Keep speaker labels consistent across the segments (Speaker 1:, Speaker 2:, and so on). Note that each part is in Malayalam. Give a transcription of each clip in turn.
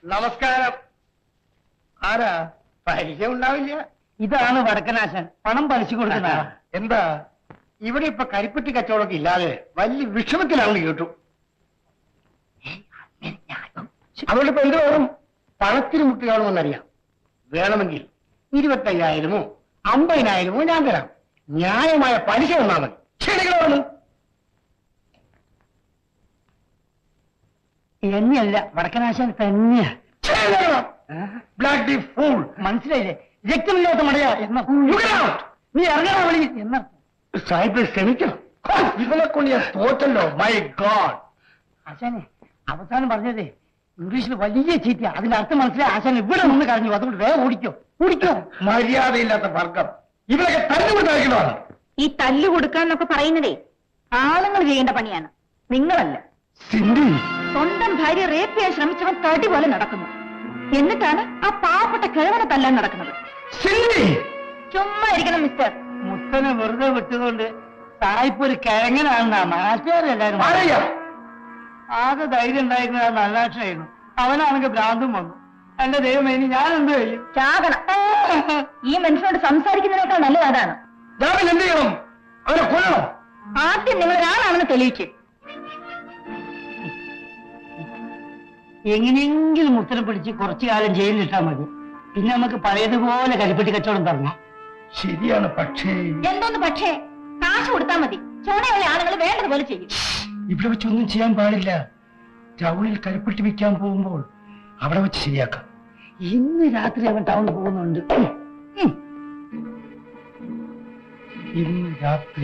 Speaker 1: നമസ്കാരം ആരാ പരിചയം ഉണ്ടാവില്ല
Speaker 2: ഇതാണ് വടക്കനാശൻ പണം പലിശ കൊടുക്കുന്ന ആളാ.
Speaker 1: എന്താ ഇവിടെ ഇപ്പൊ കരിപ്പെട്ടി കച്ചവടമൊക്കെ ഇല്ലാതെ വലിയ വിഷമത്തിലാണെന്ന് കേട്ടു അതുകൊണ്ട് ഇപ്പൊ എന്ത് വേണം പണത്തിന് മുട്ടി കാണുമെന്നറിയാം വേണമെങ്കിൽ ഇരുപത്തയ്യായിരമോ അമ്പതിനായിരമോ ഞാൻ തരാം ന്യായമായ പലിശ തന്നാ മതി ക്ഷണികളാണ്
Speaker 2: എന്നെയല്ല വടക്കനാശൻ തന്നെയാ
Speaker 1: ബ്ലാക്ക് ദി ഫൂൾ
Speaker 2: മനസ്സിലായില്ലേ രക്തമില്ലാത്ത മടയാ എന്ന നീ ഇറങ്ങണ വഴി എന്ന
Speaker 1: സാഹിബ് ക്ഷമിക്കണം ഹോ, ഇവനെ കൊണ്ട് ഞാൻ തോറ്റല്ലോ മൈ ഗോഡ്
Speaker 2: ആശാനെ അവസാനം പറഞ്ഞതേ ഇംഗ്ലീഷിൽ വലിയ ചീറ്റ അതിന്റെ അർത്ഥം മനസ്സിലായി ആശാൻ ഇവിടെ നിന്ന് കരഞ്ഞു അതുകൊണ്ട് വേഗം ഓടിക്കോ ഓടിക്കോ
Speaker 1: മര്യാദയില്ലാത്ത വർഗം ഇവരൊക്കെ തല്ലുകൊണ്ടായിരിക്കണമാണ്
Speaker 3: ഈ തല്ലു കൊടുക്കാന്നൊക്കെ പറയുന്നതേ ആളുകൾ ചെയ്യേണ്ട പണിയാണ് നിങ്ങളല്ല
Speaker 1: സിന്ധി
Speaker 3: സ്വന്തം ഭാര്യ റേപ്പ് ചെയ്യാൻ ശ്രമിച്ചവൻ തടി പോലെ നടക്കുന്നു എന്നിട്ടാണ് ആ പാവപ്പെട്ട കിഴവനെ തല്ലാൻ നടക്കുന്നത്
Speaker 1: സിന്ധി
Speaker 3: ചുമ്മാ ഇരിക്കണം മിസ്റ്റർ
Speaker 2: മുത്തനെ വെറുതെ വിട്ടതുകൊണ്ട് സായിപ്പ് ഒരു കിഴങ്ങനാണെന്നാ നാട്ടുകാരെല്ലാരും
Speaker 1: അറിയാം
Speaker 2: ആകെ ധൈര്യം ഉണ്ടായിരുന്നത് ആ നല്ലാക്ഷനായിരുന്നു അവനാണെങ്കിൽ ഭ്രാന്തും വന്നു എന്റെ ദൈവമേ ഇനി ഞാൻ എന്ത് ചെയ്യും
Speaker 3: ചാകണം ഈ മനുഷ്യനോട് സംസാരിക്കുന്നതിനേക്കാൾ നല്ലത് അതാണ്
Speaker 1: ഞാൻ പിന്നെ എന്ത് ചെയ്യണം അവരെ കൊല്ലണം
Speaker 3: ആദ്യം നിങ്ങൾ ഒരാളാണെന്ന് തെളിയിക്കും
Speaker 2: എങ്ങനെയെങ്കിലും മുത്തനെ പിടിച്ച് കുറച്ചു കാലം ജയിലിലിട്ടാ മതി പിന്നെ നമുക്ക് പഴയതുപോലെ കരിപ്പെട്ടി കച്ചവടം തുടങ്ങാം
Speaker 1: ശരിയാണ് പക്ഷേ
Speaker 3: എന്തോന്ന് പക്ഷേ കാശ് കൊടുത്താൽ മതി ചോണയുള്ള ആളുകൾ വേണ്ടതുപോലെ ചെയ്യും
Speaker 1: ഇവിടെ വെച്ചൊന്നും ചെയ്യാൻ പാടില്ല ടൗണിൽ കരിപ്പെട്ടി വിൽക്കാൻ പോകുമ്പോൾ അവിടെ വെച്ച് ശരിയാക്കാം
Speaker 2: ഇന്ന് രാത്രി അവൻ ടൗണിൽ പോകുന്നുണ്ട് ഉം.
Speaker 1: ഇന്ന് രാത്രി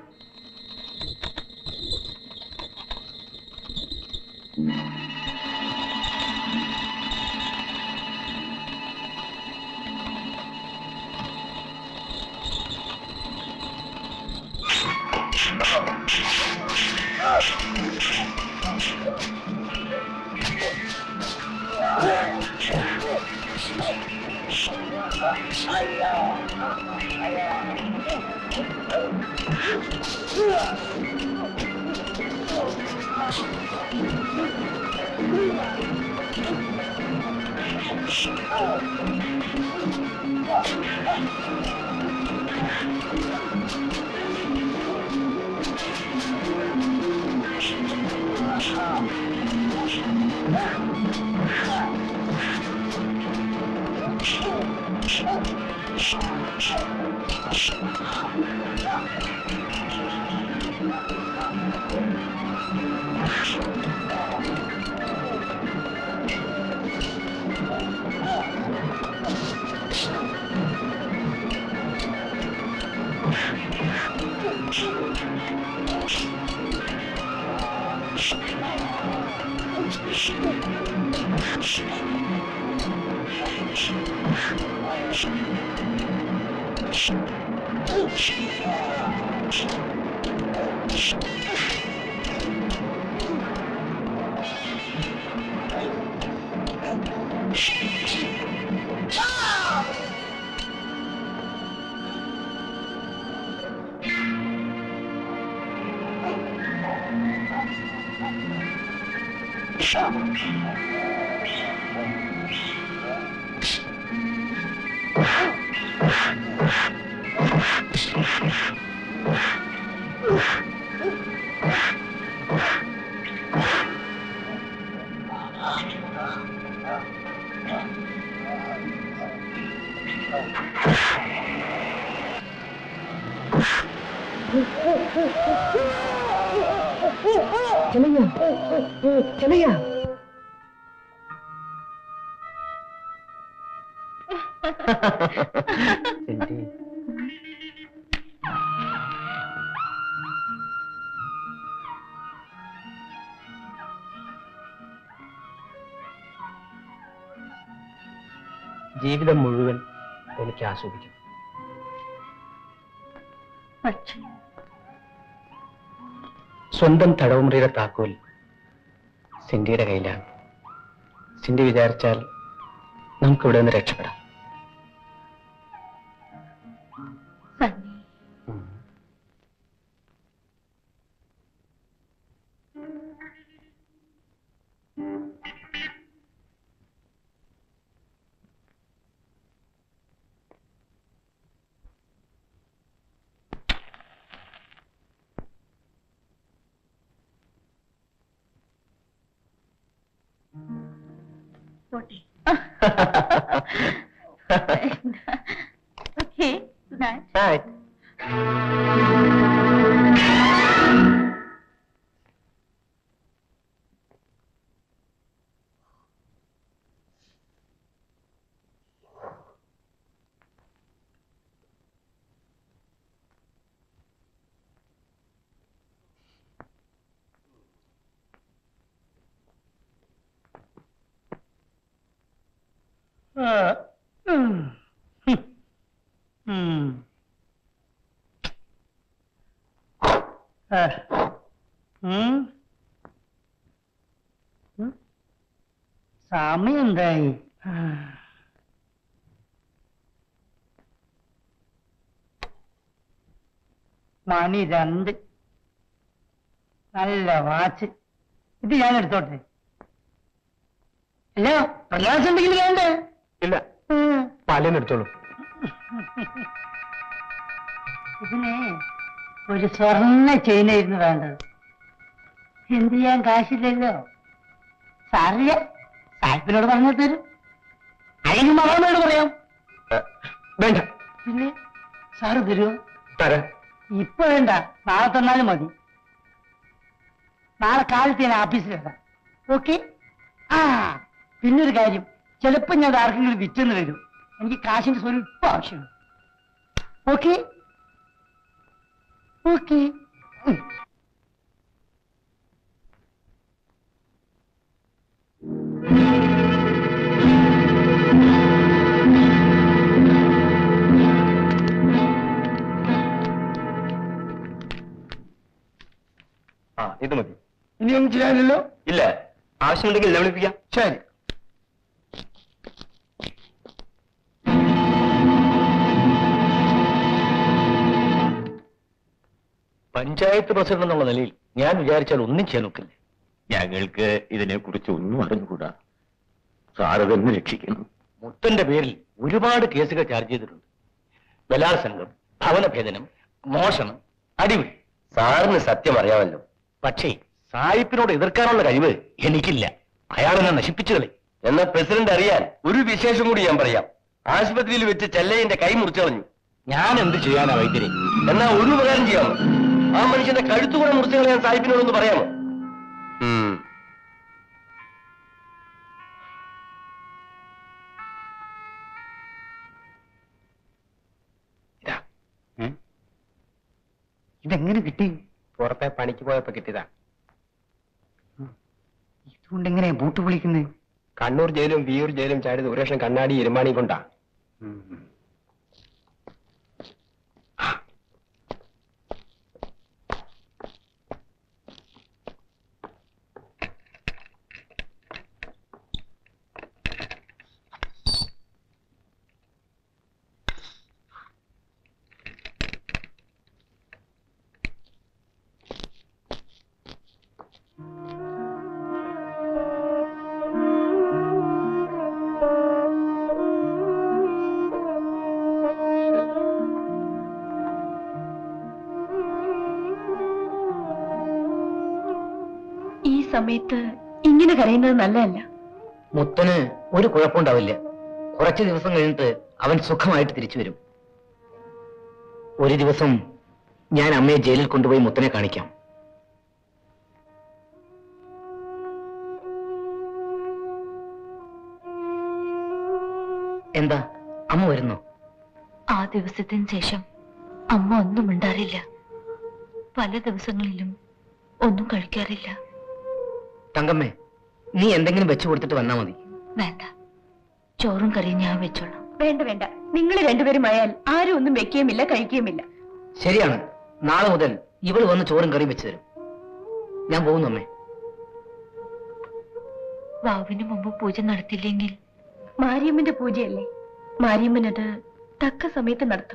Speaker 4: ജീവിതം മുഴുവൻ എനിക്ക് ആസ്വദിക്കണം
Speaker 3: പക്ഷേ
Speaker 4: സ്വന്തം തടവുമുറിയുടെ താക്കോൽ സിന്ധിയുടെ കയ്യിലാണ് സിന്ധി വിചാരിച്ചാൽ നമുക്ക് ഇവിടെ നിന്ന് രക്ഷപ്പെടാം
Speaker 3: സണ്ണി
Speaker 4: ഉം.
Speaker 3: പോട്ടെ ഓക്കെ ഗുഡ് നൈറ്റ്
Speaker 4: Right.
Speaker 2: സമയം എന്തായി മണി രണ്ട് നല്ല വാച്ച് ഇത് ഞാൻ എടുത്തോട്ടെ അല്ല പ്രയാസം ഉണ്ടെങ്കിൽ വേണ്ടേ
Speaker 4: ഇല്ല പാലിന് എടുത്തോളൂ
Speaker 2: ഇതിന് ഒരു സ്വർണ്ണ ചെയിനായിരുന്നു വേണ്ടത് എന്ത് ചെയ്യാൻ കാശില്ലല്ലോ സാറില്ല സാഹിബിനോട് പറഞ്ഞു തരും അല്ലെങ്കിൽ മകളോട് പറയാം
Speaker 4: വേണ്ട
Speaker 2: പിന്നെ സാറ് തരുമോ
Speaker 4: തരാം
Speaker 2: ഇപ്പൊ വേണ്ട നാളെ തന്നാലും മതി നാളെ കാലത്ത് ഞാൻ ഓഫീസിൽ വരാം ഓക്കെ ആ പിന്നൊരു കാര്യം ചിലപ്പോ ഞാൻ അത് ആർക്കെങ്കിലും വിറ്റെന്ന് വരും എനിക്ക് കാശിന്റെ സ്വല്പം ആവശ്യമാണ് ഓക്കെ ഓക്കെ
Speaker 4: ആ ഇത് മതി
Speaker 1: ഇനി ഒന്നും ചെയ്യാനില്ലല്ലോ
Speaker 4: ഇല്ല ആവശ്യമുണ്ടെങ്കിൽ എന്നെ വിളിപ്പിക്കാം
Speaker 1: ശരി
Speaker 4: പഞ്ചായത്ത് പ്രസിഡന്റ് എന്നുള്ള നിലയിൽ ഞാൻ വിചാരിച്ചാൽ ഒന്നും ചെയ്യാൻ നോക്കില്ല
Speaker 5: ഞങ്ങൾക്ക് ഇതിനെക്കുറിച്ച് ഒന്നും അറിഞ്ഞുകൂടാ സാറ് തന്നെ രക്ഷിക്കണം
Speaker 4: മുത്തന്റെ പേരിൽ ഒരുപാട് കേസുകൾ ചാർജ് ചെയ്തിട്ടുണ്ട് ബലാത്സംഗം ഭവനഭേദനം മോഷണം അടിപിടി സാറിന് സത്യം അറിയാമല്ലോ പക്ഷേ സായിപ്പിനോട് എതിർക്കാനുള്ള കഴിവ് എനിക്കില്ല അയാൾ എന്നെ നശിപ്പിച്ചു കളി എന്നാ പ്രസിഡന്റ് അറിയാൻ ഒരു വിശേഷം കൂടി ഞാൻ പറയാം ആശുപത്രിയിൽ വെച്ച് ചെല്ലയ്യന്റെ കൈ മുറിച്ചു കളഞ്ഞു ഞാൻ എന്ത് ചെയ്യാനാ വൈദ്യരെ എന്നാ ഒരു ഉപകാരം ചെയ്യാമോ ആ മനുഷ്യന്റെ കഴുത്തുകൂടെ മുറിച്ചു കളയാൻ സാഹിബിനോടൊന്ന് പറയാമോ ഉം. ഇതാ
Speaker 2: ഇതെങ്ങനെ കിട്ടി
Speaker 4: പുറത്തെ പണിക്ക് പോയപ്പോ കിട്ടിയതാ
Speaker 2: ഇതുകൊണ്ട് എങ്ങനെയാ ബൂട്ട് വിളിക്കുന്നത്
Speaker 4: കണ്ണൂർ ജയിലും വിയൂർ ജയിലും ചാടിയത് ഒരു ലക്ഷം കണ്ണാടി ഇരുമാണി കൊണ്ടാ
Speaker 3: ഈ സമയത്ത് ഇങ്ങനെ കരയുന്നത് നല്ലതല്ല
Speaker 6: മുത്തന് ഒരു കുഴപ്പമുണ്ടാവില്ല കുറച്ച് ദിവസം കഴിഞ്ഞിട്ട് അവൻ സുഖമായിട്ട് തിരിച്ചു വരും ഒരു ദിവസം ഞാൻ അമ്മയെ ജയിലിൽ കൊണ്ടുപോയി മുത്തനെ കാണിക്കാം എന്താ അമ്മ വരുന്നു
Speaker 3: ആ ദിവസത്തിന് ശേഷം അമ്മ ഒന്നും മിണ്ടാറില്ല പല ദിവസങ്ങളിലും ഒന്നും കഴിക്കാറില്ല
Speaker 6: തങ്കമ്മേ നീ എന്തെങ്കിലും വെച്ചു കൊടുത്തിട്ട് വന്നാ മതി
Speaker 3: വേണ്ട ചോറും കറിയും ഞാൻ വെച്ചോളാം വേണ്ട വേണ്ട നിങ്ങൾ രണ്ടുപേരും ആയാൽ ആരും ഒന്നും വെക്കുകയുമില്ല കഴിക്കുകയുമില്ല
Speaker 6: ശരിയാണ് നാളെ മുതൽ ഇവൾ വന്ന് ചോറും കറിയും വെച്ചു തരും ഞാൻ പോകുന്നു അമ്മേ
Speaker 3: വാവിന് മുമ്പ് പൂജ നടത്തില്ലെങ്കിൽ മാരിയമ്മന്റെ പൂജയല്ലേ മാരിയമ്മൻ അത് തക്ക സമയത്ത് നടത്തും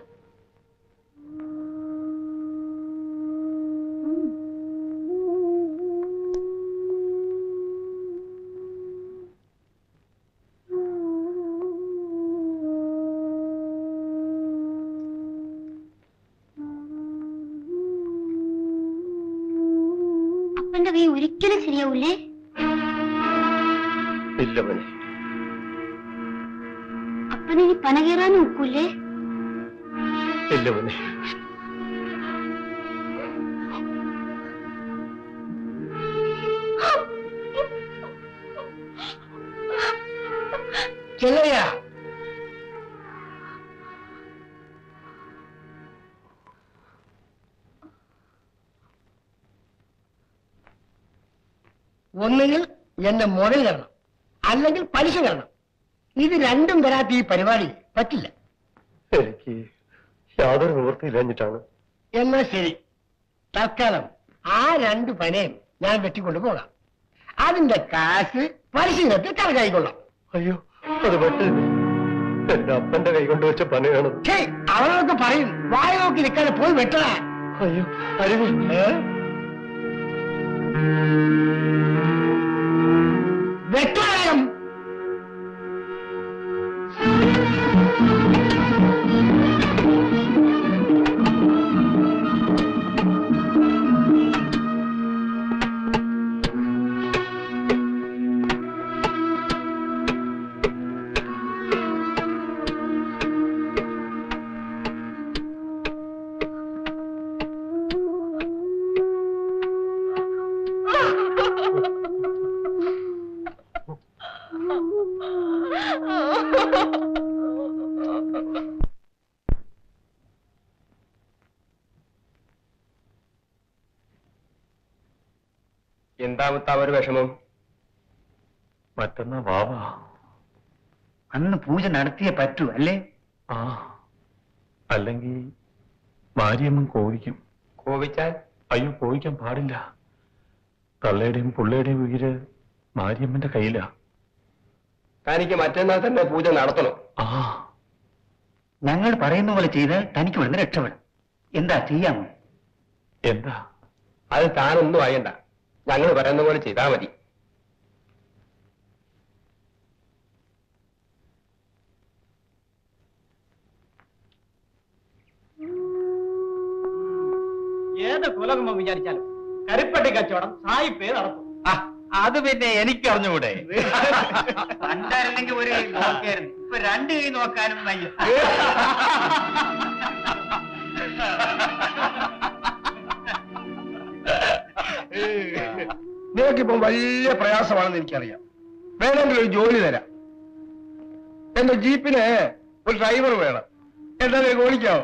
Speaker 7: അപ്പന്റെ കൈ ഒരിക്കലും ശരിയാവൂലേ
Speaker 5: ഇല്ല മോനെ
Speaker 7: അപ്പനിനി പന കയറാനും ഒക്കൂലേ
Speaker 5: ഇല്ല മോനെ
Speaker 1: ചെല്ലയ്യ ഒന്നുകിൽ എന്റെ മുതൽ തരണം അല്ലെങ്കിൽ പലിശ തരണം ഇത് രണ്ടും തരാത്ത ഈ പരിപാടി പറ്റില്ല
Speaker 5: എനിക്ക് യാതൊരു നിവൃത്തിയില്ലഞ്ഞിട്ടാണ്
Speaker 1: എന്നാ ശരി തൽക്കാലം ആ രണ്ട് പനയും ഞാൻ വെട്ടിക്കൊണ്ട് പോകാം അതിന്റെ കാശ് പലിശ ഇനത്തിൽ കണക്കായിക്കൊള്ളാം
Speaker 5: അയ്യോ അത് പറ്റില്ല എന്റെ അപ്പന്റെ കൈ കൊണ്ട് വെച്ച പനയാണത്
Speaker 1: ഛേ, അവളൊക്കെ പറയും വായ നോക്കി നിൽക്കാതെ പോയി വെട്ടടാ
Speaker 5: അയ്യോ അരുവി
Speaker 1: ഏ? വെട്ടടാം
Speaker 5: എന്താ മുത്താ ഒരു വിഷമം മറ്റന്നാ വാവാ
Speaker 2: അന്ന് പൂജ നടത്തിയേ പറ്റൂ അല്ലേ
Speaker 5: ആ അല്ലെങ്കിൽ മാരിയമ്മൻ കോവിക്കും
Speaker 8: കോപിച്ചാൽ
Speaker 5: അയ്യോ കോവിക്കാൻ പാടില്ല തള്ളയുടെയും പുള്ളയുടെയും ഉയിര് മാരിയമ്മന്റെ കയ്യിലാ
Speaker 8: തനിക്ക് മറ്റന്നാൾ തന്നെ പൂജ നടത്തണം
Speaker 5: ആ
Speaker 2: ഞങ്ങൾ പറയുന്ന പോലെ ചെയ്താൽ തനിക്ക് ഇവിടുന്ന് രക്ഷപ്പെടാം എന്താ ചെയ്യാമോ
Speaker 5: എന്താ
Speaker 8: അത് താനൊന്നും അറിയണ്ട ഞങ്ങൾ പറയുന്ന പോലെ ചെയ്താൽ മതി
Speaker 9: ഏത് കുലകുമ്പം വിചാരിച്ചാലും കരിപ്പട്ടി കച്ചവടം സായിപ്പേ നടത്തും
Speaker 4: അത് പിന്നെ എനിക്ക് അറിഞ്ഞുകൂടെ
Speaker 2: പണ്ടായിരുന്നെങ്കിൽ ഒരു കൈ നോക്കായിരുന്നു ഇപ്പൊ രണ്ട് കൈ നോക്കാനും വയ്യ
Speaker 8: നിനക്കിപ്പം വലിയ പ്രയാസമാണെന്ന് എനിക്കറിയാം വേണമെങ്കിൽ ഒരു ജോലി തരാം എന്റെ ജീപ്പിന് ഒരു ഡ്രൈവർ വേണം എന്താ നീ ഓടിക്കാവോ